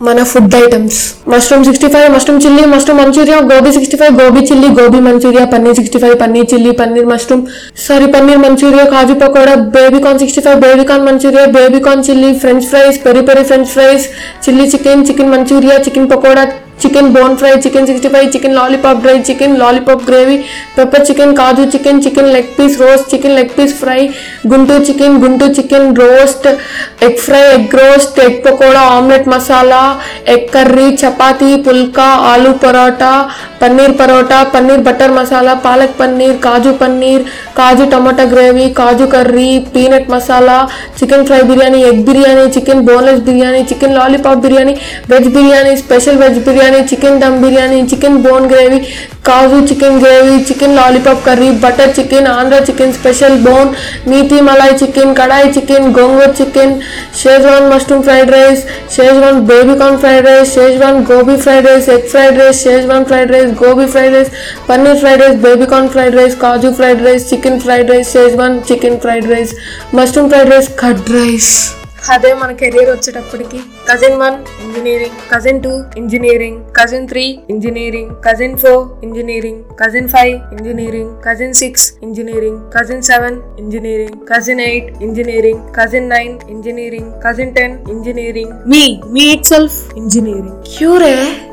మన food items mushroom sixty five mushroom chilli mushroom manchuria gobi sixty five gobi chilli gobi manchuria paneer sixty five paneer chilli paneer mushroom sorry paneer manchuria kaju pakoda baby corn sixty five baby corn manchuria baby corn chilli French fries peri peri French fries chilli chicken chicken manchuria chicken pakoda chicken bone fry chicken sixty five chicken lollipop dry chicken lollipop gravy pepper chicken kaju chicken chicken leg piece roast chicken leg piece fry Guntur chicken Guntur chicken roast egg fry egg roast egg pakoda omelette masala egg curry chapati pulka aloo parotta paneer parotta paneer butter masala palak paneer kaju paneer kaju tomato gravy kaju curry peanut masala chicken fry biryani egg biryani chicken boneless biryani chicken lollipop biryani veg biryani special veg biryani chicken dum biryani chicken bone gravy kaju chicken gravy chicken lollipop curry butter chicken Andhra chicken special bone methi malai chicken kadai chicken gongura chicken Schezwan mushroom fried rice Schezwan baby corn fried rice Schezwan gobi fried rice egg fried rice Schezwan fried rice gobi fried rice paneer fried rice baby corn fried rice kaju fried rice chicken fried rice Schezwan chicken fried rice mushroom fried rice curd rice అదే మన career వచ్చేటప్పటికి cousin one engineering cousin two engineering cousin three engineering cousin four engineering cousin five engineering cousin six engineering cousin seven engineering cousin eight engineering cousin nine engineering cousin ten engineering me me itself engineering క్యూరే